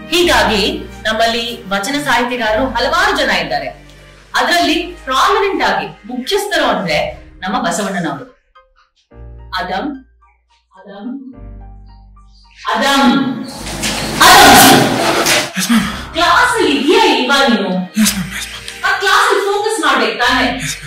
ಹೀಗಾಗಿ ನಮ್ಮಲ್ಲಿ ವಚನ ಸಾಹಿತ್ಯಗಾರರು ಹಲವಾರು ಜನ ಇದ್ದಾರೆ ಅದರಲ್ಲಿ ಪ್ರಾಮಿನೆಂಟ್ ಆಗಿ ಮುಖ್ಯಸ್ಥರು ಅಂದ್ರೆ ನಮ್ಮ ಬಸವಣ್ಣನವರು ಅದಂ ಅದಂ ಅದಂ ಕ್ಲಾಸ್ ಅಲ್ಲಿ ಇದೆಯಾ ಇಲ್ವಾ ನೀನು ಆ ಕ್ಲಾಸ್ ಅಲ್ಲಿ ಫೋಕಸ್ ಮಾಡ್ಬೇಕು ತಾನೆ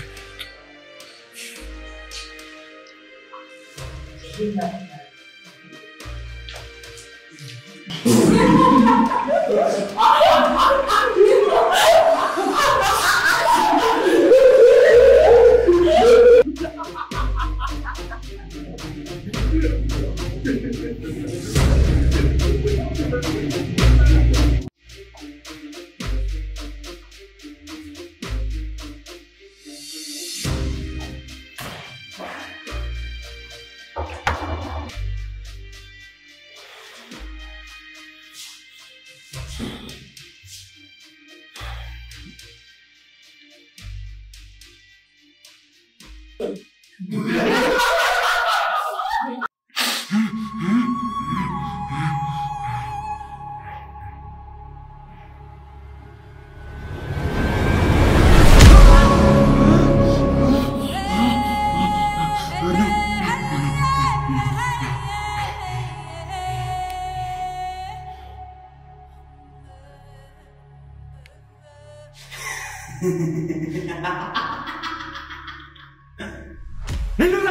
ನಿಲ್ಲುಲ್ಲ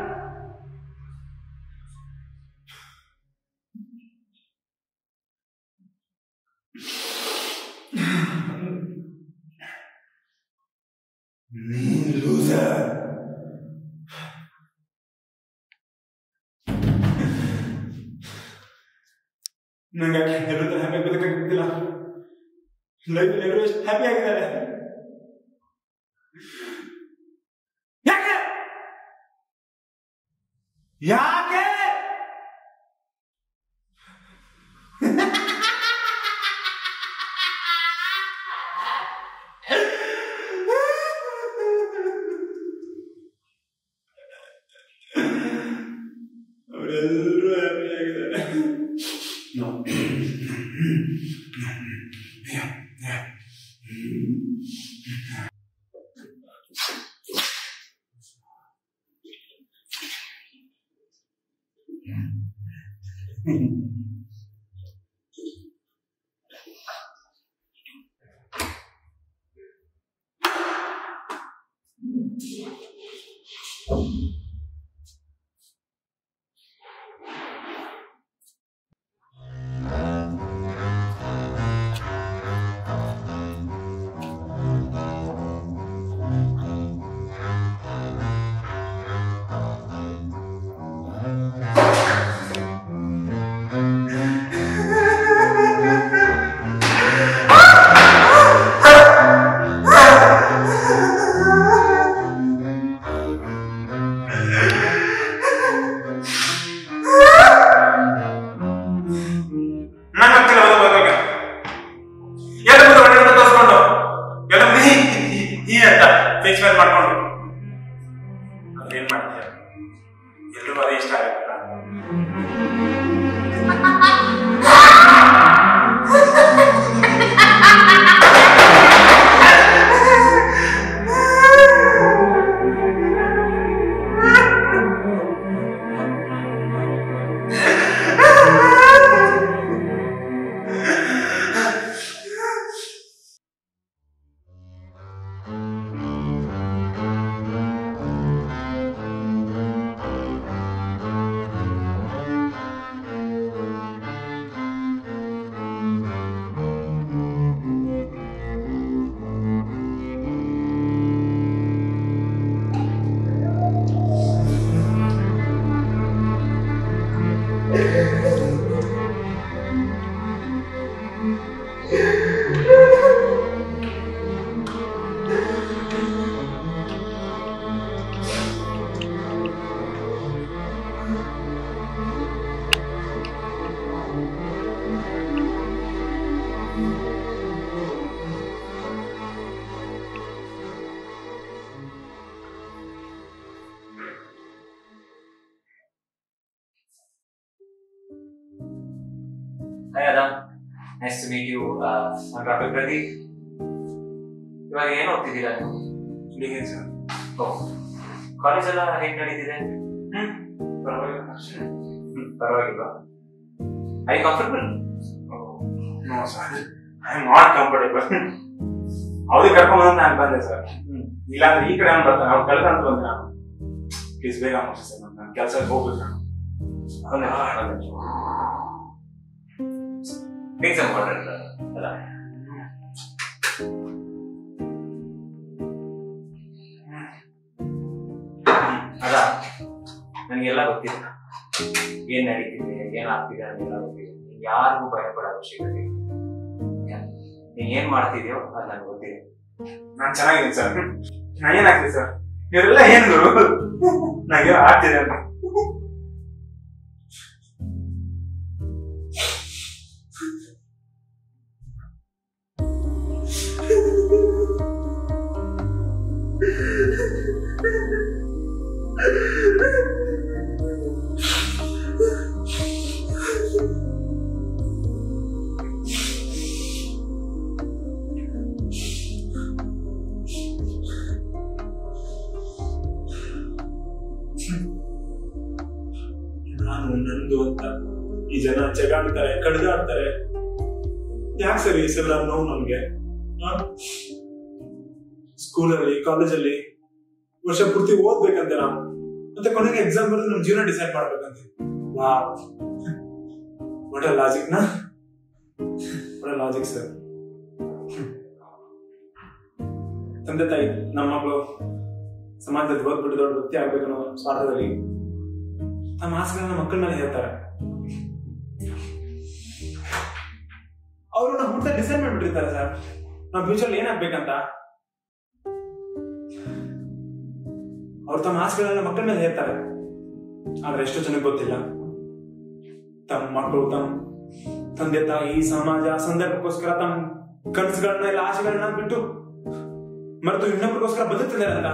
ನೀನ್ ಲೂಸರ್ ನಂಗೆ ಎಲ್ಲರೂ ಹ್ಯಾಪಿ ಬದುಕಾಗ್ತಿಲ್ಲ ಲೈಫ್ ಎಲ್ಲರೂ ಎಷ್ಟು ಹ್ಯಾಪಿ ಆಗಿದ್ದಾರೆ ಯಾಕೆ ಯಾಕೆ ಅವರೆಲ್ಲರೂ ಹ್ಯಾಪಿ ಆಗಿದ್ದಾರೆ No. Yeah, yeah. ನನ್ನ ಹತ್ತಿರ ಓದಬೇಕಾಗ ಎಲ್ಲ ಮುಂದೆ ಒಳ್ಳೆ ತೋರಿಸ್ಕೊಂಡು ಎಲ್ಲ ನೀ ನೀ ಅಂತ ಫಿಕ್ಸ್ ಮೇಲೆ ಮಾಡ್ಕೊಂಡು ಅದೇನ್ ಮಾಡ್ತೀಯ ಎಲ್ರಿಗೂ ಅದೇ ಇಷ್ಟ ಆಗುತ್ತಲ್ಲ ಹಾಯ್ ಅದ nice to meet you doctor Pradeep ಇವಾಗ ಏನು ಓದ್ತಿದ್ದೀರಾ ನೀವು ಡಿಗ್ರಿ ಸರ್ ಕಾಲೇಜ್ ಎಲ್ಲ ಹೇಗೆ ನಡೀತಿದೆ ಹ್ಮ್ ಪರವಾಗಿಲ್ಲ ಅಷ್ಟೇ ಹ್ಮ್, ಪರವಾಗಿಲ್ವಾ I comfortable no sir I am not comfortable ಅವ್ರಿಗೆ ಕರ್ಕೊಂಡ್ ಬಂದ್ ನಾನು ಬಂದೆ ಸರ್ ಇಲ್ಲಾಂದ್ರೆ ಈ ಕಡೆ ಅವ್ನು ಬರ್ತಾನೆ ಅವ್ನು ಕೆಲಸ ಅಂತ ಬಂದೆ ನಾನು ಪ್ಲೀಸ್ ಬೇಗ ಮುಗಿಸಿ ಸರ್ ನಾನು ಕೆಲಸಕ್ಕೆ ಹೋಗ್ಬೇಕು ನಾನು ಎಕ್ಸಾಮ್ ಅಲ್ಲ ಅದ ನನಗೆಲ್ಲ ಗೊತ್ತಿದೆ ಏನ್ ನಡೀತಿದೆ ಏನ್ ಆಗ್ತಿದೆ ಅನ್ನೆಲ್ಲ ಗೊತ್ತಿದೆ ನೀನ್ ಯಾರಿಗೂ ಭಯ ಪಡೋ ಅವಶ್ಯಕತೆ ಇಲ್ಲ. ನೀನ್ ಏನ್ ಮಾಡ್ತಿದ್ಯೋ ಅದು ನನಗೆ ಗೊತ್ತಿದೆ ನಾನು ಚೆನ್ನಾಗಿದ್ದೀನಿ ಸರ್ ನಾ ಏನಾಗ್ತೀನಿ ಸರ್ ಇವರೆಲ್ಲ ಏನು ಗುರು ನನಗೆ ಆಗ್ತಿದೆ ಅಂತ ನಾನು ನಂದು ಅಂತ ಈ ಜನ ಜಗಾಡ್ತಾರೆ ಕಡ್ದಾಡ್ತಾರೆ ಯಾಕೆ ಸರ್ ಈ ಸಲ ನೋವು ನಮ್ಗೆ ಸ್ಕೂಲಲ್ಲಿ ಕಾಲೇಜಲ್ಲಿ ವರ್ಷ ಪೂರ್ತಿ ಓದ್ಬೇಕಂತೆ ನಾವು ಮತ್ತೆ ಕೊನೆಗೆ ಎಕ್ಸಾಮ್ ಬರೆದು ನಮ್ ಜೀವನ ಡಿಸೈಡ್ ಮಾಡ್ಬೇಕಂತೆ ವಾವ್ ವಾಟ್ ಲಾಜಿಕ್ ನಾ ವಾಟ್ ಲಾಜಿಕ್ ಸರ್ ತಂದೆ ತಾಯಿ ನಮ್ಮ ಮಕ್ಕಳು ಸಮಾಜದಲ್ಲಿ ಓದ್ಬಿಟ್ಟು ದೊಡ್ಡ ವ್ಯಕ್ತಿ ಆಗ್ಬೇಕನ್ನೋ ಸ್ವಾರ್ಥದಲ್ಲಿ ತಮ್ಮ ಆಸೆಗಳನ್ನ ಮಕ್ಕಳ ಮೇಲೆ ಹೇಳ್ತಾರೆ ಅವರು ನಮ್ಮ ಹುಟ್ಟ ಡಿಸೈಡ್ ಮಾಡ್ಬಿಟ್ಟಿರ್ತಾರೆ ಸರ್ ನಮ್ಮ ಫ್ಯೂಚರ್ ಏನಾಗ್ಬೇಕಂತ ಅವ್ರು ತಮ್ಮ ಆಸೆಗಳನ್ನ ಮಕ್ಕಳ ಮೇಲೆ ಹೇಳ್ತಾರೆ ಆದ್ರೆ ಎಷ್ಟೋ ಜನಕ್ಕೆ ಗೊತ್ತಿಲ್ಲ ತಮ್ಮ ಮಕ್ಕಳು ತಮ್ಮ ತಂದೆ ತಾಯಿ ಸಮಾಜ ಸಂದರ್ಭಕ್ಕೋಸ್ಕರ ತಮ್ಮ ಕನಸುಗಳನ್ನ ಇಲ್ಲ ಆಸೆಗಳನ್ನ ಬಿಟ್ಟು ಮರೆತು ಇನ್ನೊಬ್ರಿಗೋಸ್ಕರ ಬದುಕ್ತಿದ್ದಾರೆ ಅಂತ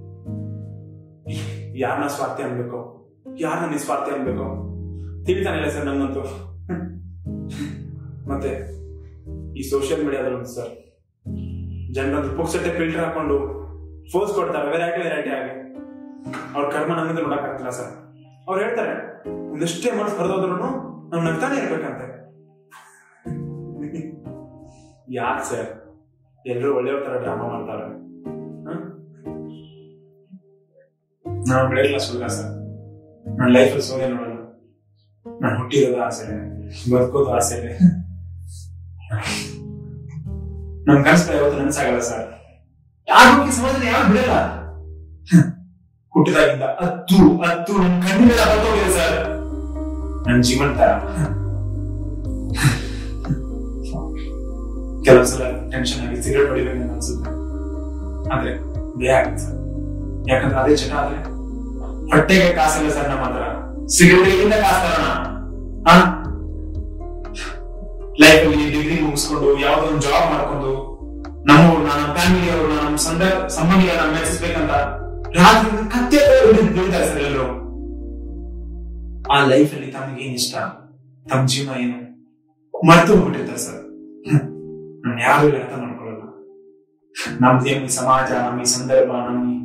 ಯಾರನ್ನ ಸ್ವಾರ್ಥಿ ಅನ್ಬೇಕು ಯಾರನ್ನ ನಿಸ್ವಾರ್ಥಿ ಅನ್ಬೇಕು ತಿಳಿತಾನೆ ಇಲ್ಲ ಸರ್ ನಮ್ಮಂತೂ ಮತ್ತೆ ಈ ಸೋಷಿಯಲ್ ಮೀಡಿಯಾದಲ್ಲಿ ಸರ್ ಜನರದ್ದು ಪುಕ್ಸಟ್ಟೆ ಫಿಲ್ಟರ್ ಹಾಕೊಂಡು ಫೋರ್ಸ್ ಕೊಡ್ತಾರೆ ವೆರೈಟಿ ವೆರೈಟಿ ಆಗಿ ಅವ್ರ ಕರ್ಮ ನಮ್ಮಿಂದ ನೋಡಕ್ಕಾಗ್ತಿಲ್ಲ ಸರ್ ಅವ್ರು ಹೇಳ್ತಾರೆ ಒಂದಷ್ಟೇ ಮನಸ್ಸು ಹೊರದೋದ್ರು ನಾವು ನಗ್ತಾನೆ ಇರ್ಬೇಕಂತೆ ಯಾಕೆ ಸರ್ ಎಲ್ಲರೂ ಒಳ್ಳೆಯವ್ರ ತರ ಡ್ರಾಮಾ ಮಾಡ್ತಾರೆ ನಾವು ಬೆಳೆಯಲ್ಲ ಸುಳ್ಳ ಸರ್ ನನ್ನ ಲೈಫಲ್ಲಿ ಸೋಲೆ ನೋಡಲ್ಲ ನಾನು ಹುಟ್ಟಿರೋದು ಆಸೆ ಬದುಕೋದು ಆಸೆ ನಮ್ ಕನಸುಗಳು ಯಾವತ್ತು ನನಸಾಗಲ್ಲ ಸರ್ ಯಾರು ಈ ಸಮಾಜದಲ್ಲಿ ಯಾರು ಬಿಡಲ್ಲ ಹುಟ್ಟಿದಾಗಿಂದ ಹತ್ತು ಹತ್ತು ನನ್ನ ಕಣ್ಣಿನ ಹೊತ್ತೋಗಿದೆ ಸರ್ ನನ್ನ ಜೀವನ ತರ ಕೆಲವು ಸಲ ಟೆನ್ಷನ್ ಆಗಿ ಸಿಗರೇಟ್ ಹೊಡಿಬೇಕು ಅಂತ ಅನ್ಸುತ್ತೆ ಆದ್ರೆ ಭಯ ಆಗುತ್ತೆ ಸರ್ ಯಾಕಂದ್ರೆ ಅದೇ ಚಟ ಆದ್ರೆ ಹೊಟ್ಟೆಗೆ ಕಾಸಿಲ್ಲ ಸರ್ ನಮ್ಮ ಹತ್ರ ಸಿಗರೇಟಿಂದ ಕಾಸು ತರೋಣ ಲೈಫ್ ಅಲ್ಲಿ ಡಿಗ್ರಿ ಮುಗಿಸ್ಕೊಂಡು ಯಾವ್ದೋ ಒಂದು ಜಾಬ್ ಮಾಡ್ಕೊಂಡು ನಮ್ಮವ್ರನ್ನ ನಮ್ಮ ಫ್ಯಾಮಿಲಿ ಅವ್ರನ್ನ ನಮ್ಮ ಸಂದ ಸಂಬಂಧಿಗಳನ್ನ ಮೆಚ್ಚಿಸ್ಬೇಕಂತ ರಾತ್ರಿ ಕತ್ತೆ ದುಡಿತಾರೆ ಸರ್ ಎಲ್ಲರೂ ಆ ಲೈಫ್ ಅಲ್ಲಿ ತಮಗೆ ಏನ್ ಇಷ್ಟ ತಮ್ಮ ಜೀವನ ಏನು ಮರ್ತು ಹೋಗ್ಬಿಟ್ಟಿರ್ತಾರೆ ಸರ್ ನಾನು ಯಾರು ಇಲ್ಲಿ ಅರ್ಥ ಮಾಡ್ಕೊಳ್ಳಲ್ಲ ನಮ್ದು ಈ ಸಮಾಜ ನಮ್ಮ ಈ ಸಂದರ್ಭ ನಮ್ಮ ಈ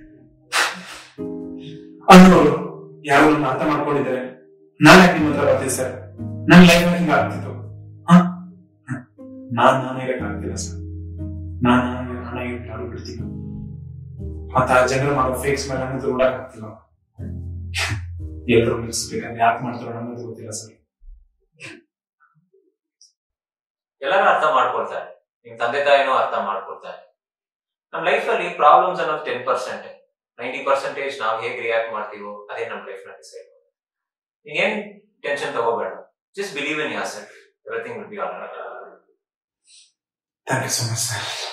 ಅನ್ನೋರು ಯಾರು ನನ್ನ ಅರ್ಥ ಮಾಡ್ಕೊಂಡಿದ್ದಾರೆ ನಾನು ಯಾಕೆ ನಿಮ್ಮ ಹತ್ರ ಬರ್ತೀನಿ ಸರ್ ನನ್ನ ಲೈಫ್ ಹಿಂಗ ಆಗ್ತಿತ್ತು ಹ? ನಾನ್ ನಾನೇ ಇರಕ್ಕಾಗ್ತಿಲ್ಲ ಸರ್ ನಾನ್ ನಾನೇ ನಾನಾಗಿ ಯಾರು ಬಿಡ್ತೀನಿ ಮತ್ತ ಆ ಜನರು ಮಾಡೋ ಫೇಕ್ಸ್ ಮೇಲೆ ನನ್ನದು ನೋಡಕ್ ಆಗ್ತಿಲ್ಲ ಎಲ್ಲರೂ ನಿಲ್ಸ್ಬೇಕಂದ್ರೆ ಯಾಕೆ ಮಾಡ್ತಾರೋ ನನ್ನದು ಗೊತ್ತಿಲ್ಲ ಸರ್ ಎಲ್ಲರೂ ಅರ್ಥ ಮಾಡ್ಕೊಳ್ತಾರೆ ನಿಮ್ ತಂದೆ ತಾಯಿನೂ ಅರ್ಥ ಮಾಡ್ಕೊಳ್ತಾರೆ ನಮ್ ಲೈಫ್ ಅಲ್ಲಿ ಪ್ರಾಬ್ಲಮ್ಸ್ ಅನ್ನೋದು ಟೆನ್ ಪರ್ಸೆಂಟ್ ನೈಂಟಿ ಪರ್ಸೆಂಟೇಜ್ ನಾವು ಹೇಗೆ ರಿಯಾಕ್ಟ್ ಮಾಡ್ತೀವೋ ಅದೇ ನಮ್ ಲೈಫ್ ನ ಡಿಸೈಡ್ ನೀನೇನ್ ಟೆನ್ಷನ್ ತಗೋಬೇಡ just believe in yourself everything will be all right thank you so much sir